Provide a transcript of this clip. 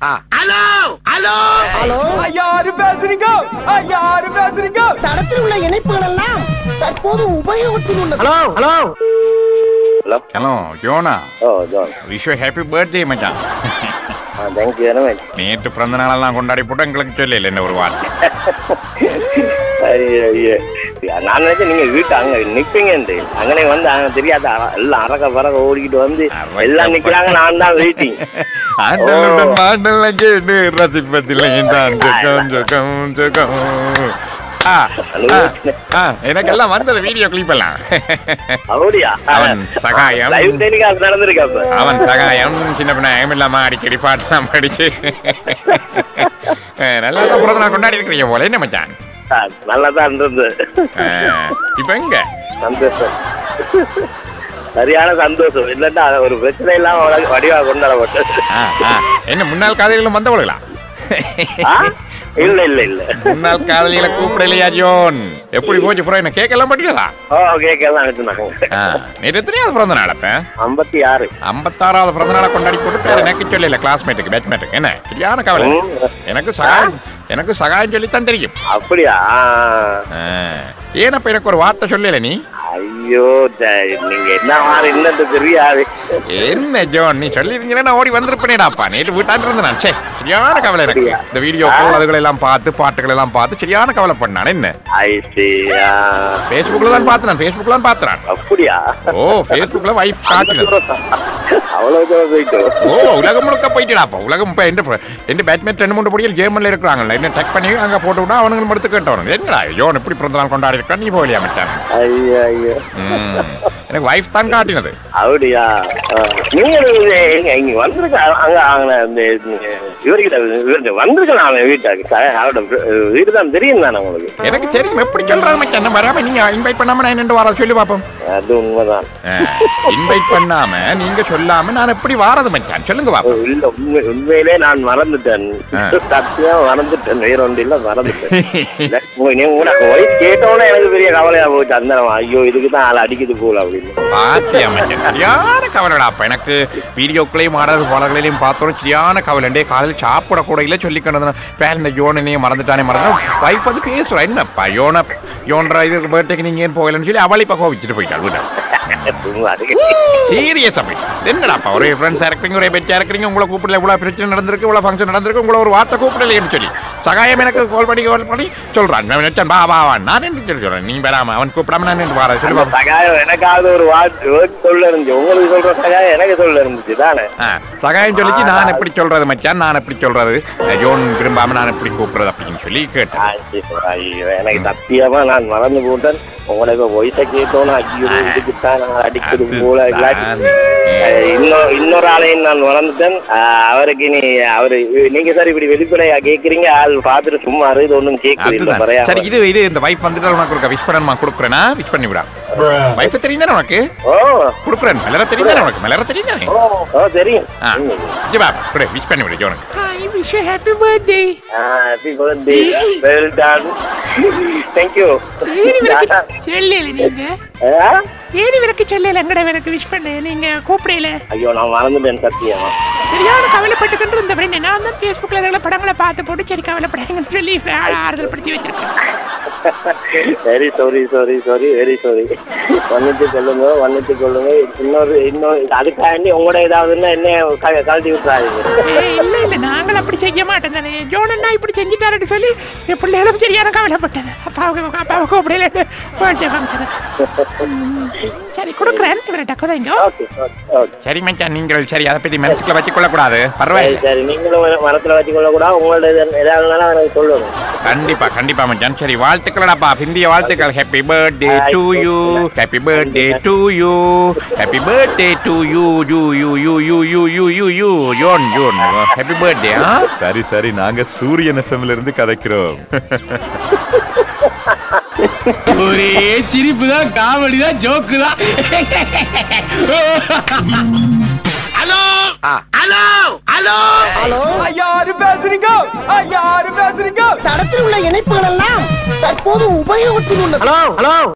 Hello hello hello யாரு பேசுறீங்க யாரு பேசுறீங்க தடத்தில் உள்ள இணைப்புகள் எல்லாம் தற்போது உபயோகத்தில் உள்ளது ஹலோ ஹலோ ஹலோ யோனா oh John wish happy birthday மச்சான் ஆ தேங்க்யூ வெரி மச் நேற்று பிறந்த நாளெல்லாம் கொண்டாடி போட்டு எங்களுக்கு சொல்லல என்ன ஒரு வார்த்தை ஐயோ ஐயோ நான் நினைச்சேன் நீங்க வீட்டு அங்க நிப்பீங்கன்ட்டு அங்கனே வந்து அங்க தெரியாத அர- எல்லாம் அரக்க பறக்க ஓடிக்கிட்டு வந்து அரக்க எல்லாம் நிக்கிறாங்க நான் தான் வெயிட்டிங் ஆண்டலுடன் மாண்டல கேட்டு ரசிப்பதில்லை என்றான் ஜகம் ஜகம் ஜகம் ஆ, ஆ, ஆ, எனக்கெல்லாம் வந்தது வீடியோ கிளிப் எல்லாம் அப்படியா அவன் சகாயம். லைவ் டெலிகாஸ்ட் நடந்திருக்கு அப்ப அவன் சகாயம் சின்ன பின்ன இல்லாம அடிக்கடி பாட்டுலாம் படிச்சு அஹ், நல்லா தான் பிறந்த நாள் கொண்டாடி இருக்கிறீங்க போல என்ன மச்சான் நல்லா தான் இருந்தது அஹ், இப்ப எங்க சந்தோஷம் சரியான சந்தோஷம் இல்லட்டா அது ஒரு பிரச்சனை இல்லாம வழ- வடிவா கொண்டாடப்பட்டது ஆ, ஆ. என்ன முன்னாள் காதலிகளும் வந்தவர்களா ஆ? இல்ல இல்ல இல்ல முன்னாள் காதலிகளை கூப்பிடலையா ஜோன் எப்படி போச்சு புறம் என்ன கேட்கலாம் பட்டியதா ஓ கேட்கலாம் வச்சுனாங்க நேற்று எத்தனையாவது பிறந்த நாள் அப்ப ஐம்பத்தி ஆறு ஐம்பத்தாறாவது பிறந்த நாளை கொண்டாடி போட்டு பேர் எனக்கு சொல்லல கிளாஸ்மேட்டுக்கு பேட்மேட்டுக்கு என்ன சரியான கவலை ம். எனக்கு சகாயம் எனக்கு சகாயம் சொல்லித்தான் தெரியும் அப்படியா ஆ. ஆ. ஏனப்ப எனக்கு ஒரு வார்த்தை சொல்லல நீ ஐயோ த- நீங்க என்ன மாதிரி இன்னது தெரியாது என்ன ஜோன் நீ சொல்லியிருந்தீங்கன்னா நான் ஓடி வந்திருப்பேனேடாப்பா நேற்று வீட்டாண்டு இருந்தேன் நான் சே சரியான கவலை எனக்கு இந்த வீடியோ அதுகளை எல்லாம் பார்த்து பாட்டுகள் எல்லாம் பார்த்து சரியான கவலை பண்ணான் என்ன ஐசி ஃபேஸ்புக்ல தான் பார்த்து நான் ஃபேஸ்புக்ல தான் பார்த்துறான் அப்படியா ஓ ஃபேஸ்புக்ல வைஃப் காட்டுனது அவ்வளவு தூரம் போயிட்டு ஓ உலகம் முழுக்க போயிட்டுடாப்பா உலகம் இப்போ எந்த எந்த பேட்மேன் ரெண்டு மூணு பொடியில் ஜேர்மன்ல இருக்கிறாங்கல்ல என்ன டெக் பண்ணி அங்கே போட்டு விட்டா அவனுங்க எடுத்து கேட்டவனுங்க என்னடா யோன் எப்படி பிறந்த நாள் கொண்டாடி இருக்கான் நீ போகலையா மச்சான் ஐயோ ஐயோ ம். எனக்கு வைஃப் தான் காட்டினது அப்படியா ஆ. நீங்க இது இங்க இங்க வந்திருக்க அங்க அங்க இந்த இவர்கிட்ட இவர்கிட்ட வந்திருக்கலாம் அவன் வீட்டுக்கு க- அவரோட வீடு தான் தெரியும் தானே உங்களுக்கு எனக்கு தெரியும் எப்படி சொல்றாரு மச்சான் என்ன வராம நீங்க இன்வைட் பண்ணாம நான் என்னண்டு வர சொல்லி பார்ப்போம் அது உண்மைதான் இன்வைட் பண்ணாம நீங்க சொல்லாம நான் எப்படி வாரது மச்சான் சொல்லுங்க பாப்போம் இல்ல உண்மை உண்மையிலே நான் மறந்துட்டேன் ஆ. சத்தியம் மறந்துட்டேன் வேற ஒன்று இல்ல மறந்துட்டேன் இல்ல, உங்க- நீங்க கூட வயசு கேட்டோன்னே எனக்கு பெரிய கவலையா போச்சு அந்த நேரம். ஐயோ இதுக்கு தான் ஆள் அடிக்குது போல அப்படின்னு பாத்தியா மச்சான் சரியான கவலைடா அப்ப எனக்கு வீடியோக்களையும் ஆடாத பாடல்களையும் பார்த்தோம் சரியான கவலைண்டே காலையில் சாப்பிட கூட இல்லை சொல்லிக்கணும் பேர் இந்த யோனனையே மறந்துட்டானே மறந்து வைஃப் வந்து பேசுறா என்னப்பா யோன யோன்ற இது பர்த்டேக்கு நீங்க ஏன் போகலன்னு சொல்லி அவளை இப்போ கோவிச்சுட்டு போயிட்டாள் வீட்டை சீரியஸ் அப்படி என்னடாப்பா ஒரே ஃப்ரெண்ட்ஸாக இருக்கிறீங்க ஒரே பெச்சா இருக்கிறீங்க உங்களை கூப்பிடல இவ்வளோ பிரச்சனை நடந்திருக்கு இவ்வளோ ஃபங்க்ஷன் நடந்திருக்கு உங்களை ஒரு வார்த்தை கூப்பிடலையேன்னு சொல்லி சகாயம் எனக்கு கால் பண்ணி கால் பண்ணி சொல்றான் நான் நினைச்சேன் வா வா வா நான் என்ன சொல்லி சொல்றேன் நீ வராம அவன் கூப்பிடாம நான் என்ன வார சொல்லி பாப்போம். சகாயம் எனக்காவது ஒரு வார்த்தை word சொல்ல இருந்துச்சு உங்களுக்கு சொல்ற சகாயம் எனக்கு சொல்ல இருந்துச்சு தானே ஆ, சகாயம் சொல்லிச்சு நான் எப்படி சொல்றது மச்சான் நான் எப்படி சொல்றது ஜோன் விரும்பாம நான் எப்படி கூப்பிடுறது அப்படின்னு சொல்லி கேட்டேன் ஐயோ, எனக்கு சத்தியமா நான் மறந்து போட்டேன் உங்களுக்கு வயசை கேட்டோன்னு ஐயோ இதுக்கு தான் நான் அடிக்கிறது போல இல்லாட்டி அஹ், இன்னொரு இன்னொரு ஆளையும் நான் மறந்துட்டேன் அஹ், அவருக்கு நீ அவரு நீங்க சார் இப்படி வெளிப்படையா கேக்குறீங்க ஆள் பார்த்துட்டு சும்மா இது ஒண்ணும் கேக்குது இல்ல அதுதான் பரையா சரி இது இது இந்த வைஃப் வந்துட்டு உனக்கு ஒரு விஷ் பண்ணணுமா கொடுக்குறேனா விஷ் பண்ணி விடா வைஃப் தெரியும் தானே உனக்கு ஓ கொடுக்குறேன் மலர தெரியும் தானே உனக்கு மலர தெரியும் தானே ஓ ஓ தெரியும் ஆ ஜிபா கொடு விஷ் பண்ணி விடு ஜோனுக்கு I wish you happy birthday happy birthday well done thank you ஏனி விளக்கு சொல்லல நீங்க ஏனி விளக்கு சொல்லல எங்கட எனக்கு விஷ் பண்ண நீங்க கூப்பிடல ஐயோ நான் மறந்துட்டேன் சத்தியமா சரியான கவலைப்பட்டுக்கிட்டு இருந்த ஃப்ரெண்ட் நான் தான் ஃபேஸ்புக்கில் இருக்கிற படங்களை பார்த்து போட்டு சரி கவலைப்படாங்கன்னு சொல்லி ஆ- ஆறுதல் படுத்தி வச்சிருக்கேன் very sorry sorry sorry very sorry வந்துட்டு சொல்லுங்க வந்துட்டு சொல்லுங்க இன்னொரு இன்னொரு அதுக்காண்டி உங்களோட ஏதாவதுன்னா என்ன க- கழட்டி விட்டுறாதீங்க ஏய், இல்ல இல்ல நாங்கள் அப்படி செய்ய மாட்டோம் தானே ஜோனண்ணா இப்படி செஞ்சுட்டாருன்னு சொல்லி என் பிள்ளைகளும் சரியான கவலைப்பட்டது அப்பாவுக்கு அப்பாவை கூப்பிடல பர்த்டே ஃபங்க்ஷன் சரி கொடுக்குறேன் இவரை டக்கு இங்க ஓகே ஓகே ஓகே சரி மச்சான் நீங்கள் சரி அதை பத்தி மனசுக்குள்ள வச்சுக்கொள்ள கூடாது சரி பரவாயில்ல சரி நீங்களும் மன- மனசுல வச்சுக்கொள்ள கூட உங்களோட இது ஏதாவதுனாலும் எனக்கு சொல்லுங்க கண்டிப்பா கண்டிப்பா மச்சான் சரி வாழ்த்துக்கள்டாப்பா இந்திய வாழ்த்துக்கள் happy birthday to you happy birthday to you happy birthday to you you you you you you you you you யோன் யோன் ஹாப்பி பர்த்டே ஆ சரி சரி நாங்க சூரியன் எஃப்எம்ல இருந்து கதைக்கிறோம் ஒரே சிரிப்பு தான் காமெடி தான் ஜோக்கு தான் ஹலோ ஹலோ ஹலோ ஹலோ யாரு பேசுறீங்க யாரு பேசுறீங்க தடத்தில் உள்ள இணைப்புகள் எல்லாம் தற்போது உபயோகத்தில் உள்ளது ஹலோ ஹலோ